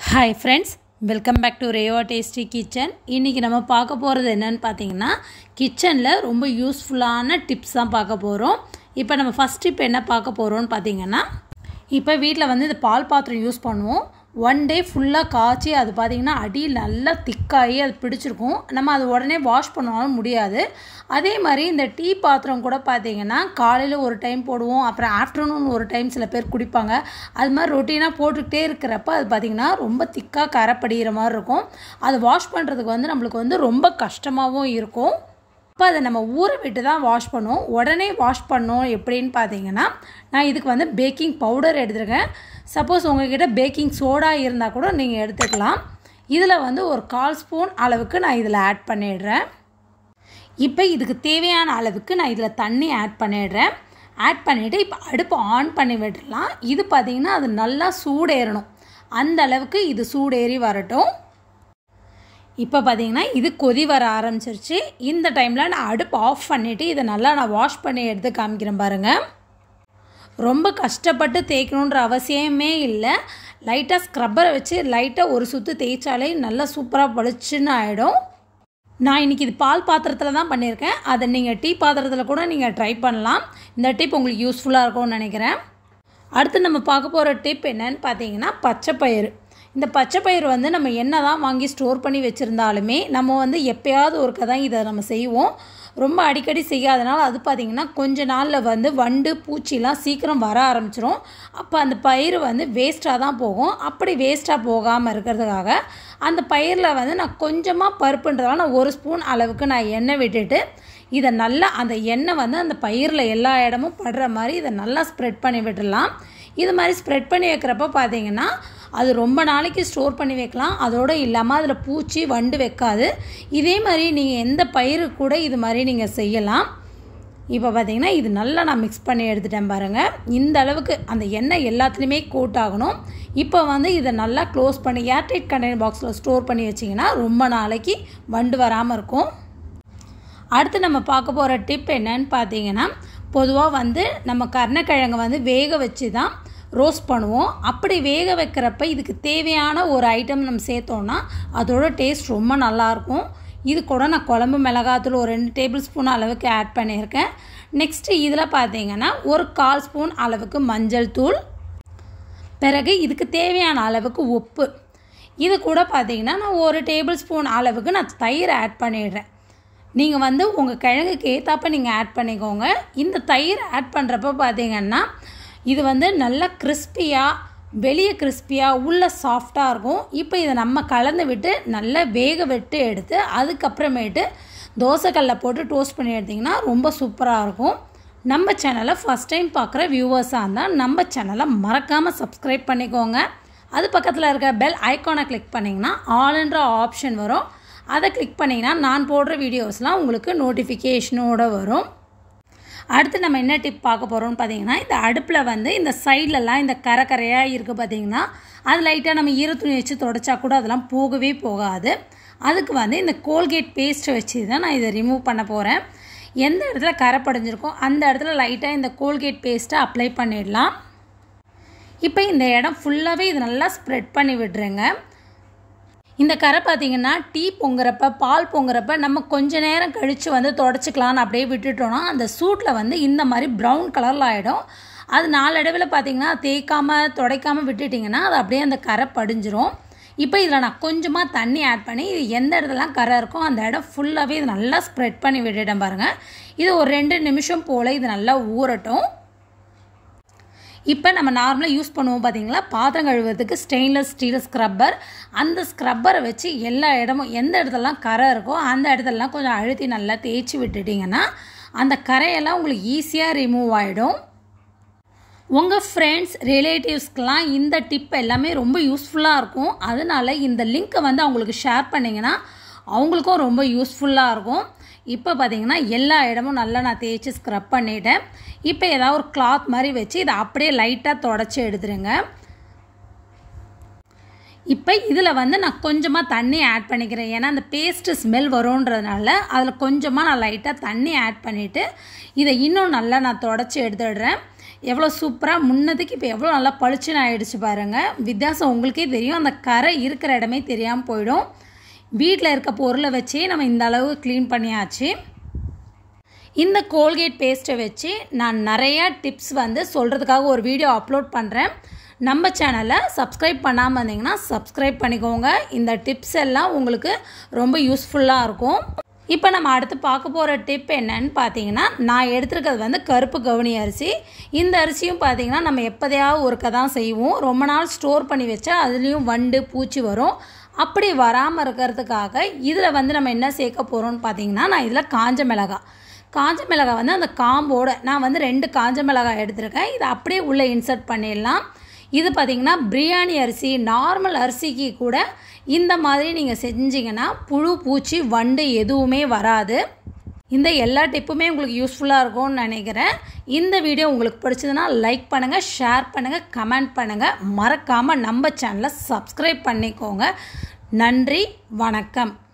hi friends welcome back to Reva tasty kitchen இன்றைக்கி நம்ம பார்க்க போகிறது என்னன்னு பார்த்தீங்கன்னா கிச்சனில் ரொம்ப யூஸ்ஃபுல்லான டிப்ஸ் தான் பார்க்க போகிறோம் இப்போ நம்ம ஃபஸ்ட் டிப் என்ன பார்க்க போகிறோம்னு பார்த்தீங்கன்னா இப்போ வீட்டில் வந்து இந்த பால் பாத்திரம் யூஸ் பண்ணுவோம் ஒன் டே ஃபுல்லாக காய்ச்சி அது பார்த்திங்கன்னா அடி நல்லா திக்காகி அது பிடிச்சிருக்கும் நம்ம அது உடனே வாஷ் பண்ணாலும் முடியாது அதே மாதிரி இந்த டீ பாத்திரம் கூட பார்த்திங்கன்னா காலையில் ஒரு டைம் போடுவோம் அப்புறம் ஆஃப்டர்நூன் ஒரு டைம் சில பேர் குடிப்பாங்க அது மாதிரி ரொட்டீனாக போட்டுக்கிட்டே இருக்கிறப்ப அது பார்த்திங்கன்னா ரொம்ப திக்காக கரைப்படிகிற மாதிரி இருக்கும் அது வாஷ் பண்ணுறதுக்கு வந்து நம்மளுக்கு வந்து ரொம்ப கஷ்டமாகவும் இருக்கும் அப்போ அதை நம்ம ஊற விட்டு தான் வாஷ் பண்ணுவோம் உடனே வாஷ் பண்ணோம் எப்படின்னு பார்த்தீங்கன்னா நான் இதுக்கு வந்து பேக்கிங் பவுடர் எடுத்துருக்கேன் சப்போஸ் உங்ககிட்ட பேக்கிங் சோடா இருந்தால் கூட நீங்கள் எடுத்துக்கலாம் இதில் வந்து ஒரு கால் ஸ்பூன் அளவுக்கு நான் இதில் ஆட் பண்ணிடுறேன் இப்போ இதுக்கு தேவையான அளவுக்கு நான் இதில் தண்ணி ஆட் பண்ணிடுறேன் ஆட் பண்ணிவிட்டு இப்போ அடுப்பு ஆன் பண்ணி விட்டுடலாம் இது பார்த்திங்கன்னா அது நல்லா சூடேறணும் அந்த அளவுக்கு இது சூடேறி வரட்டும் இப்போ பார்த்தீங்கன்னா இது கொதி வர ஆரம்பிச்சிருச்சு இந்த டைமில் நான் அடுப்பு ஆஃப் பண்ணிவிட்டு இதை நல்லா நான் வாஷ் பண்ணி எடுத்து காமிக்கிறேன் பாருங்கள் ரொம்ப கஷ்டப்பட்டு தேய்க்கணுன்ற அவசியமே இல்லை லைட்டாக ஸ்க்ரப்பரை வச்சு லைட்டாக ஒரு சுற்று தேய்ச்சாலே நல்லா சூப்பராக பளிச்சுன்னு ஆகிடும் நான் இன்றைக்கி இது பால் பாத்திரத்தில் தான் பண்ணியிருக்கேன் அதை நீங்கள் டீ பாத்திரத்தில் கூட நீங்கள் ட்ரை பண்ணலாம் இந்த டிப் உங்களுக்கு யூஸ்ஃபுல்லாக இருக்கும்னு நினைக்கிறேன் அடுத்து நம்ம பார்க்க போகிற டிப் என்னன்னு பார்த்தீங்கன்னா பச்சைப்பயிறு இந்த பச்சை பயிர் வந்து நம்ம என்ன தான் வாங்கி ஸ்டோர் பண்ணி வச்சுருந்தாலுமே நம்ம வந்து எப்போயாவது ஒருக்க தான் இதை நம்ம செய்வோம் ரொம்ப அடிக்கடி செய்யாதனால அது பார்த்திங்கன்னா கொஞ்ச நாளில் வந்து வண்டு பூச்சிலாம் சீக்கிரம் வர ஆரம்பிச்சிரும் அப்போ அந்த பயிர் வந்து வேஸ்ட்டாக தான் போகும் அப்படி வேஸ்ட்டாக போகாமல் இருக்கிறதுக்காக அந்த பயிரில் வந்து நான் கொஞ்சமாக பருப்புன்றதால நான் ஒரு ஸ்பூன் அளவுக்கு நான் எண்ணெய் விட்டுட்டு இதை நல்லா அந்த எண்ணெய் வந்து அந்த பயிரில் எல்லா இடமும் படுற மாதிரி இதை நல்லா ஸ்ப்ரெட் பண்ணி விட்டுடலாம் இது மாதிரி ஸ்ப்ரெட் பண்ணி வைக்கிறப்ப பார்த்தீங்கன்னா அது ரொம்ப நாளைக்கு ஸ்டோர் பண்ணி வைக்கலாம் அதோடு இல்லாமல் அதில் பூச்சி வண்டு வைக்காது இதே மாதிரி நீங்கள் எந்த பயிரு கூட இது மாதிரி நீங்கள் செய்யலாம் இப்போ பார்த்தீங்கன்னா இது நல்லா நான் மிக்ஸ் பண்ணி எடுத்துட்டேன் பாருங்கள் இந்த அளவுக்கு அந்த எண்ணெய் எல்லாத்துலேயுமே கோட் ஆகணும் இப்போ வந்து இதை நல்லா க்ளோஸ் பண்ணி ஏர்டைட் கண்டெய்னர் பாக்ஸில் ஸ்டோர் பண்ணி வச்சிங்கன்னா ரொம்ப நாளைக்கு வண்டு வராமல் இருக்கும் அடுத்து நம்ம பார்க்க போகிற டிப் என்னன்னு பார்த்தீங்கன்னா பொதுவாக வந்து நம்ம கருணக்கிழங்கு வந்து வேக வச்சு தான் ரோஸ்ட் பண்ணுவோம் அப்படி வேக வைக்கிறப்ப இதுக்கு தேவையான ஒரு ஐட்டம் நம்ம சேர்த்தோன்னா அதோட டேஸ்ட் ரொம்ப நல்லாயிருக்கும் இது கூட நான் குழம்பு மிளகாத்தூள் ஒரு ரெண்டு டேபிள் ஸ்பூன் அளவுக்கு ஆட் பண்ணியிருக்கேன் நெக்ஸ்ட்டு இதில் பார்த்தீங்கன்னா ஒரு கால் ஸ்பூன் அளவுக்கு மஞ்சள் தூள் பிறகு இதுக்கு தேவையான அளவுக்கு உப்பு இது கூட பார்த்தீங்கன்னா நான் ஒரு டேபிள் ஸ்பூன் அளவுக்கு நான் தயிர் ஆட் பண்ணிடுறேன் நீங்கள் வந்து உங்கள் கிழங்குக்கு ஏற்றாப்ப நீங்கள் ஆட் பண்ணிக்கோங்க இந்த தயிர் ஆட் பண்ணுறப்ப பார்த்தீங்கன்னா இது வந்து நல்லா கிறிஸ்பியாக வெளியே கிறிஸ்பியாக உள்ள சாஃப்டாக இருக்கும் இப்போ இதை நம்ம கலந்து விட்டு நல்லா வேக விட்டு எடுத்து அதுக்கப்புறமேட்டு தோசைக்கல்லில் போட்டு டோஸ்ட் பண்ணி எடுத்திங்கன்னா ரொம்ப சூப்பராக இருக்கும் நம்ம சேனலை ஃபஸ்ட் டைம் பார்க்குற வியூவர்ஸாக இருந்தால் நம்ம சேனலை மறக்காமல் சப்ஸ்கிரைப் பண்ணிக்கோங்க அது பக்கத்தில் இருக்க பெல் ஐக்கானை கிளிக் பண்ணிங்கன்னா ஆல்ன்ற ஆப்ஷன் வரும் அதை கிளிக் பண்ணிங்கன்னா நான் போடுற வீடியோஸ்லாம் உங்களுக்கு நோட்டிஃபிகேஷனோடு வரும் அடுத்து நம்ம என்ன டிப் பார்க்க போகிறோம்னு பார்த்தீங்கன்னா இந்த அடுப்பில் வந்து இந்த சைட்லலாம் இந்த கரை கரையாக இருக்குது பார்த்தீங்கன்னா அது லைட்டாக நம்ம ஈரத்துணி வச்சு தொடச்சா கூட அதெல்லாம் போகவே போகாது அதுக்கு வந்து இந்த கோல்கேட் பேஸ்ட்டை வச்சு தான் நான் இதை ரிமூவ் பண்ண போகிறேன் எந்த இடத்துல கரை படிஞ்சிருக்கோ அந்த இடத்துல லைட்டாக இந்த கோல்கேட் பேஸ்ட்டை அப்ளை பண்ணிடலாம் இப்போ இந்த இடம் ஃபுல்லாகவே இது நல்லா ஸ்ப்ரெட் பண்ணி விடுறேங்க இந்த கரை பார்த்திங்கன்னா டீ பொங்குறப்ப பால் பொங்குறப்ப நம்ம கொஞ்ச நேரம் கழித்து வந்து தொடச்சிக்கலான்னு அப்படியே விட்டுட்டோன்னா அந்த சூட்டில் வந்து இந்த மாதிரி ப்ரௌன் கலரில் ஆகிடும் அது நாளடைவில் பார்த்திங்கன்னா தேய்க்காமல் துடைக்காமல் விட்டுட்டிங்கன்னா அது அப்படியே அந்த கரை படிஞ்சிரும் இப்போ இதில் நான் கொஞ்சமாக தண்ணி ஆட் பண்ணி இது எந்த இடத்துலலாம் கரை இருக்கோ அந்த இடம் ஃபுல்லாகவே இது நல்லா ஸ்ப்ரெட் பண்ணி விட்டுட்டேன் பாருங்கள் இது ஒரு ரெண்டு நிமிஷம் போல் இது நல்லா ஊறட்டும் இப்போ நம்ம நார்மலாக யூஸ் பண்ணுவோம் பார்த்தீங்களா பாத்திரம் கழுவுறதுக்கு ஸ்டெயின்லெஸ் ஸ்டீல் ஸ்க்ரப்பர் அந்த ஸ்க்ரப்பரை வச்சு எல்லா இடமும் எந்த இடத்துலலாம் கரை இருக்கோ அந்த இடத்துலலாம் கொஞ்சம் அழுத்தி நல்லா தேய்ச்சி விட்டுட்டிங்கன்னா அந்த கரையெல்லாம் உங்களுக்கு ஈஸியாக ரிமூவ் ஆகிடும் உங்கள் ஃப்ரெண்ட்ஸ் ரிலேட்டிவ்ஸ்க்கெலாம் இந்த டிப் எல்லாமே ரொம்ப யூஸ்ஃபுல்லாக இருக்கும் அதனால் இந்த லிங்க்கை வந்து அவங்களுக்கு ஷேர் பண்ணிங்கன்னா அவங்களுக்கும் ரொம்ப யூஸ்ஃபுல்லாக இருக்கும் இப்போ பார்த்தீங்கன்னா எல்லா இடமும் நல்லா நான் தேய்ச்சி ஸ்க்ரப் பண்ணிட்டேன் இப்போ ஏதாவது ஒரு கிளாத் மாதிரி வச்சு இதை அப்படியே லைட்டாக தொடச்சி எடுத்துருங்க இப்போ இதில் வந்து நான் கொஞ்சமாக தண்ணி ஆட் பண்ணிக்கிறேன் ஏன்னா அந்த பேஸ்ட்டு ஸ்மெல் வரும்ன்றதுனால அதில் கொஞ்சமாக நான் லைட்டாக தண்ணி ஆட் பண்ணிவிட்டு இதை இன்னும் நல்லா நான் தொடச்சி எடுத்துடுறேன் எவ்வளோ சூப்பராக முன்னதுக்கு இப்போ எவ்வளோ நல்லா பளிச்சுன்னு ஆயிடுச்சு பாருங்கள் வித்தியாசம் உங்களுக்கே தெரியும் அந்த கரை இருக்கிற இடமே தெரியாமல் போயிடும் வீட்டில் இருக்க பொருளை வச்சே நம்ம இந்த அளவு க்ளீன் பண்ணியாச்சு இந்த கோல்கேட் பேஸ்ட்டை வச்சு நான் நிறையா டிப்ஸ் வந்து சொல்கிறதுக்காக ஒரு வீடியோ அப்லோட் பண்ணுறேன் நம்ம சேனலை சப்ஸ்கிரைப் பண்ணாமல் இருந்தீங்கன்னா சப்ஸ்கிரைப் பண்ணிக்கோங்க இந்த டிப்ஸ் எல்லாம் உங்களுக்கு ரொம்ப யூஸ்ஃபுல்லாக இருக்கும் இப்போ நம்ம அடுத்து பார்க்க போகிற டிப் என்னன்னு பார்த்தீங்கன்னா நான் எடுத்துருக்கிறது வந்து கருப்பு கவுனி அரிசி இந்த அரிசியும் பார்த்தீங்கன்னா நம்ம எப்போதையாவது ஒருக்க தான் செய்வோம் ரொம்ப நாள் ஸ்டோர் பண்ணி வச்சா அதுலேயும் வண்டு பூச்சி வரும் அப்படி வராமல் இருக்கிறதுக்காக இதில் வந்து நம்ம என்ன சேர்க்க போகிறோம்னு பார்த்தீங்கன்னா நான் இதில் காஞ்ச மிளகாய் காஞ்ச மிளகாய் வந்து அந்த காம்போட நான் வந்து ரெண்டு காஞ்ச மிளகாய் எடுத்திருக்கேன் இதை அப்படியே உள்ளே இன்சர்ட் பண்ணிடலாம் இது பார்த்திங்கன்னா பிரியாணி அரிசி நார்மல் அரிசிக்கு கூட இந்த மாதிரி நீங்கள் செஞ்சீங்கன்னா புழு பூச்சி வண்டு எதுவுமே வராது இந்த எல்லா டிப்புமே உங்களுக்கு யூஸ்ஃபுல்லாக இருக்கும்னு நினைக்கிறேன் இந்த வீடியோ உங்களுக்கு பிடிச்சதுன்னா லைக் பண்ணுங்கள் ஷேர் பண்ணுங்கள் கமெண்ட் பண்ணுங்கள் மறக்காமல் நம்ம சேனலை சப்ஸ்கிரைப் பண்ணிக்கோங்க நன்றி வணக்கம்